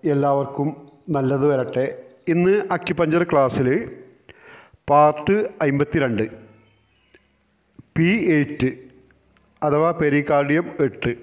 എല്ലാവർക്കും നല്ലത് വരട്ടെ ഇന്ന് അക്യുപഞ്ചർ ക്ലാസ്സിൽ പാർട്ട് അമ്പത്തി രണ്ട് പി എയ്റ്റ് അഥവാ പെരികാർഡിയം എട്ട്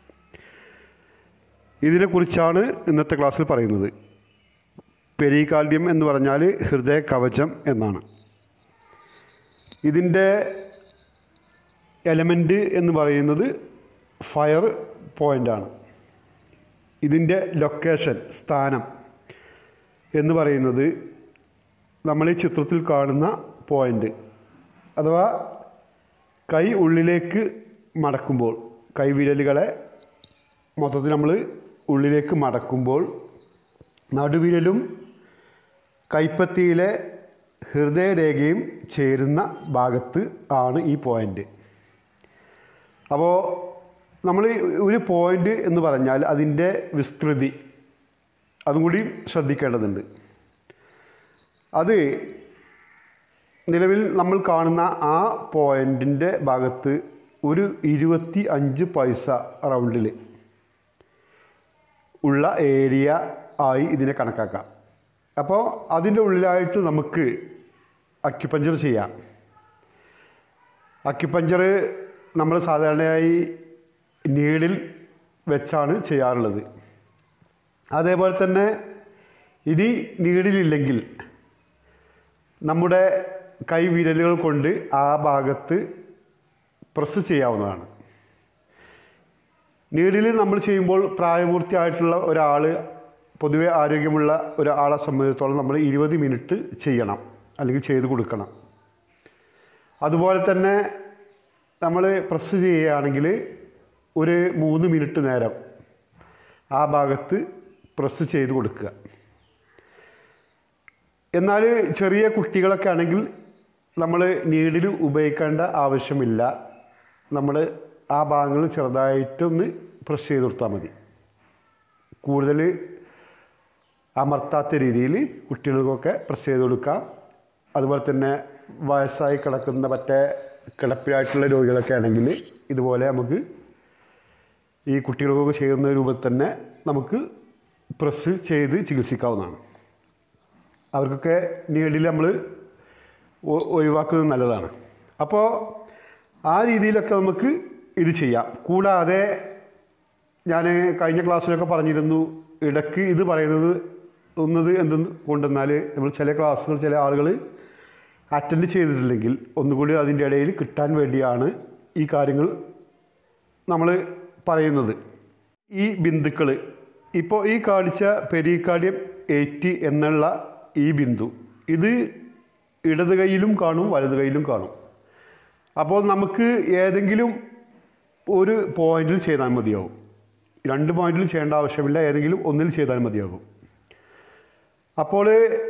ഇതിനെക്കുറിച്ചാണ് ഇന്നത്തെ ക്ലാസ്സിൽ പറയുന്നത് പെരികാർഡിയം എന്ന് പറഞ്ഞാൽ ഹൃദയ കവചം എന്നാണ് ഇതിൻ്റെ എലമെൻറ്റ് എന്ന് പറയുന്നത് ഫയർ പോയിൻ്റാണ് ഇതിൻ്റെ ലൊക്കേഷൻ സ്ഥാനം എന്ന് പറയുന്നത് നമ്മൾ ഈ ചിത്രത്തിൽ കാണുന്ന പോയിൻ്റ് അഥവാ കൈ ഉള്ളിലേക്ക് മടക്കുമ്പോൾ കൈവിരലുകളെ മൊത്തത്തിൽ നമ്മൾ ഉള്ളിലേക്ക് മടക്കുമ്പോൾ നടുവിരലും കൈപ്പത്തിയിലെ ഹൃദയരേഖയും ചേരുന്ന ഭാഗത്ത് ആണ് ഈ പോയിൻ്റ് അപ്പോൾ നമ്മൾ ഒരു പോയിൻ്റ് എന്ന് പറഞ്ഞാൽ അതിൻ്റെ വിസ്തൃതി അതും കൂടി ശ്രദ്ധിക്കേണ്ടതുണ്ട് അത് നിലവിൽ നമ്മൾ കാണുന്ന ആ പോയിൻറ്റിൻ്റെ ഭാഗത്ത് ഒരു ഇരുപത്തി അഞ്ച് പൈസ റൗണ്ടിൽ ഉള്ള ഏരിയ ആയി ഇതിനെ കണക്കാക്കാം അപ്പോൾ അതിൻ്റെ ഉള്ളിലായിട്ട് നമുക്ക് അക്യുപഞ്ചർ ചെയ്യാം അക്യുപഞ്ചർ നമ്മൾ സാധാരണയായി നീഡിൽ വെച്ചാണ് ചെയ്യാറുള്ളത് അതേപോലെ തന്നെ ഇനി നീഡിലില്ലെങ്കിൽ നമ്മുടെ കൈവിരലുകൾ കൊണ്ട് ആ ഭാഗത്ത് പ്രസ് ചെയ്യാവുന്നതാണ് നീഡിൽ നമ്മൾ ചെയ്യുമ്പോൾ പ്രായപൂർത്തിയായിട്ടുള്ള ഒരാൾ പൊതുവെ ആരോഗ്യമുള്ള ഒരാളെ സംബന്ധിച്ചിടത്തോളം നമ്മൾ ഇരുപത് മിനിറ്റ് ചെയ്യണം അല്ലെങ്കിൽ ചെയ്ത് കൊടുക്കണം അതുപോലെ തന്നെ നമ്മൾ പ്രസ് ചെയ്യുകയാണെങ്കിൽ ഒരു മൂന്ന് മിനിറ്റ് നേരം ആ ഭാഗത്ത് പ്രസ് ചെയ്ത് കൊടുക്കുക എന്നാൽ ചെറിയ കുട്ടികളൊക്കെ ആണെങ്കിൽ നമ്മൾ നീഡിൽ ഉപയോഗിക്കേണ്ട ആവശ്യമില്ല നമ്മൾ ആ ഭാഗങ്ങൾ ചെറുതായിട്ടൊന്ന് പ്രസ് ചെയ്ത് കൊടുത്താൽ മതി കൂടുതൽ അമർത്താത്ത രീതിയിൽ കുട്ടികൾക്കൊക്കെ പ്രസ് ചെയ്ത് കൊടുക്കാം അതുപോലെ തന്നെ വയസ്സായി കിടക്കുന്ന മറ്റേ കിടപ്പിലായിട്ടുള്ള രോഗികളൊക്കെ ആണെങ്കിൽ ഇതുപോലെ നമുക്ക് ഈ കുട്ടികൾക്കൊക്കെ ചെയ്യുന്ന രൂപത്തിൽ തന്നെ നമുക്ക് പ്രസ് ചെയ്ത് ചികിത്സിക്കാവുന്നതാണ് അവർക്കൊക്കെ നീഡിൽ നമ്മൾ ഒഴിവാക്കുന്നത് നല്ലതാണ് അപ്പോൾ ആ രീതിയിലൊക്കെ നമുക്ക് ഇത് ചെയ്യാം കൂടാതെ ഞാൻ കഴിഞ്ഞ ക്ലാസ്സിലൊക്കെ പറഞ്ഞിരുന്നു ഇടയ്ക്ക് ഇത് പറയുന്നത് ഒന്നത് എന്തെന്ന് കൊണ്ടെന്നാൽ നമ്മൾ ചില ക്ലാസ്സുകൾ ചില ആളുകൾ അറ്റൻഡ് ചെയ്തിട്ടില്ലെങ്കിൽ ഒന്നുകൂടി അതിൻ്റെ ഇടയിൽ കിട്ടാൻ വേണ്ടിയാണ് ഈ കാര്യങ്ങൾ നമ്മൾ പറയുന്നത് ഈ ബിന്ദുക്കൾ ഇപ്പോൾ ഈ കാണിച്ച പെരിക്കാർഡിയം എയ്റ്റി എന്നുള്ള ഈ ബിന്ദു ഇത് ഇടത് കൈയിലും കാണും വലത് കൈയിലും കാണും അപ്പോൾ നമുക്ക് ഏതെങ്കിലും ഒരു പോയിന്റിൽ ചെയ്താൽ മതിയാവും രണ്ട് പോയിന്റിൽ ചെയ്യേണ്ട ആവശ്യമില്ല ഏതെങ്കിലും ഒന്നിൽ ചെയ്താൽ മതിയാകും അപ്പോൾ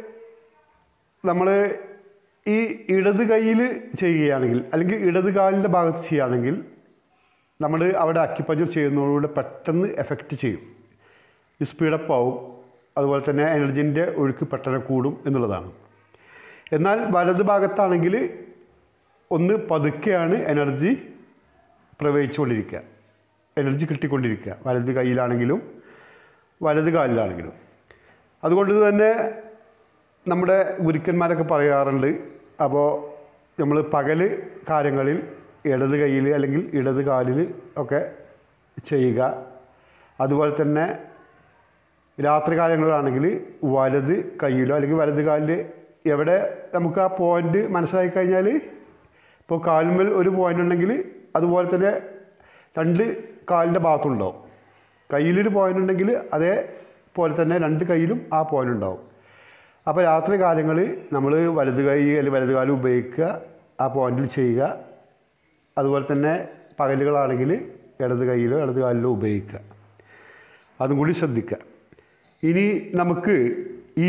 നമ്മൾ ഈ ഇടത് കൈയിൽ ചെയ്യുകയാണെങ്കിൽ അല്ലെങ്കിൽ ഇടത് കാലിൻ്റെ ഭാഗത്ത് ചെയ്യുകയാണെങ്കിൽ നമ്മൾ അവിടെ അക്കിപ്പഞ്ചർ ചെയ്യുന്നതോടുകൂടെ പെട്ടെന്ന് എഫക്റ്റ് ചെയ്യും ഈ സ്പീഡപ്പ് ആവും അതുപോലെ തന്നെ എനർജീൻ്റെ ഒഴുക്ക് പെട്ടെന്ന് കൂടും എന്നുള്ളതാണ് എന്നാൽ വലത് ഭാഗത്താണെങ്കിൽ ഒന്ന് പതുക്കെയാണ് എനർജി പ്രവഹിച്ചുകൊണ്ടിരിക്കുക എനർജി കിട്ടിക്കൊണ്ടിരിക്കുക വലത് കയ്യിലാണെങ്കിലും വലത് കാലിലാണെങ്കിലും അതുകൊണ്ട് തന്നെ നമ്മുടെ ഗുരുക്കന്മാരൊക്കെ പറയാറുണ്ട് അപ്പോൾ നമ്മൾ പകൽ കാര്യങ്ങളിൽ ഇടത് കയ്യിൽ അല്ലെങ്കിൽ ഇടത് കാലിൽ ഒക്കെ ചെയ്യുക അതുപോലെ തന്നെ രാത്രി കാലങ്ങളിലാണെങ്കിൽ വലത് കയ്യിലോ അല്ലെങ്കിൽ വലത് കാലിൽ എവിടെ നമുക്ക് ആ പോയിന്റ് മനസ്സിലാക്കി കഴിഞ്ഞാൽ ഇപ്പോൾ കാലുമ്മൽ ഒരു പോയിന്റ് ഉണ്ടെങ്കിൽ അതുപോലെ തന്നെ രണ്ട് കാലിൻ്റെ ഭാഗത്തുണ്ടാവും കയ്യിലൊരു പോയിന്റ് ഉണ്ടെങ്കിൽ അതേപോലെ തന്നെ രണ്ട് കയ്യിലും ആ പോയിന്റ് ഉണ്ടാവും അപ്പോൾ രാത്രി കാലങ്ങളിൽ നമ്മൾ വലത് കൈ അല്ലെങ്കിൽ വലത് കാലം ഉപയോഗിക്കുക ആ പോയിന്റിൽ ചെയ്യുക അതുപോലെ തന്നെ പകലുകളാണെങ്കിൽ ഇടത് കൈയിലോ ഇടത് കാലിലോ ഉപയോഗിക്കുക അതും കൂടി ശ്രദ്ധിക്കുക ഇനി നമുക്ക് ഈ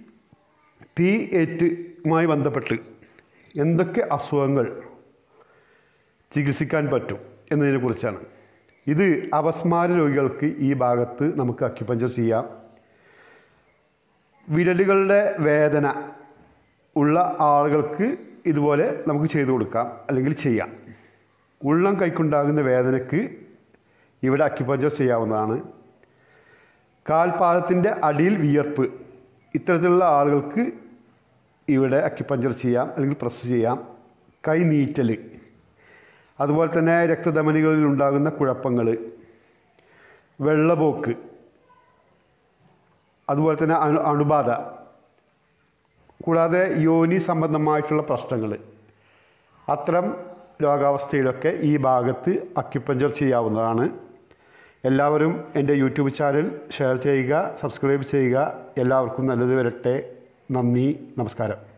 പി എറ്റുമായി ബന്ധപ്പെട്ട് എന്തൊക്കെ അസുഖങ്ങൾ ചികിത്സിക്കാൻ പറ്റും എന്നതിനെക്കുറിച്ചാണ് ഇത് അപസ്മാര രോഗികൾക്ക് ഈ ഭാഗത്ത് നമുക്ക് അക്യുപഞ്ചർ ചെയ്യാം വിരലുകളുടെ വേദന ഉള്ള ആളുകൾക്ക് ഇതുപോലെ നമുക്ക് ചെയ്തു കൊടുക്കാം അല്ലെങ്കിൽ ചെയ്യാം ഉള്ളം കൈക്കുണ്ടാകുന്ന വേദനയ്ക്ക് ഇവിടെ അക്യുപഞ്ചർ ചെയ്യാവുന്നതാണ് കാൽപാദത്തിൻ്റെ അടിയിൽ വിയർപ്പ് ഇത്തരത്തിലുള്ള ആളുകൾക്ക് ഇവിടെ അക്യുപഞ്ചർ ചെയ്യാം അല്ലെങ്കിൽ പ്രസ് ചെയ്യാം കൈ നീറ്റൽ അതുപോലെ തന്നെ രക്തധമനികളിൽ ഉണ്ടാകുന്ന കുഴപ്പങ്ങൾ വെള്ളപോക്ക് അതുപോലെ തന്നെ അണു അണുബാധ കൂടാതെ യോനി സംബന്ധമായിട്ടുള്ള പ്രശ്നങ്ങൾ അത്തരം രോഗാവസ്ഥയിലൊക്കെ ഈ ഭാഗത്ത് അക്യുപഞ്ചർ ചെയ്യാവുന്നതാണ് എല്ലാവരും എൻ്റെ യൂട്യൂബ് ചാനൽ ഷെയർ ചെയ്യുക സബ്സ്ക്രൈബ് ചെയ്യുക എല്ലാവർക്കും നല്ലത് വരട്ടെ നന്ദി നമസ്കാരം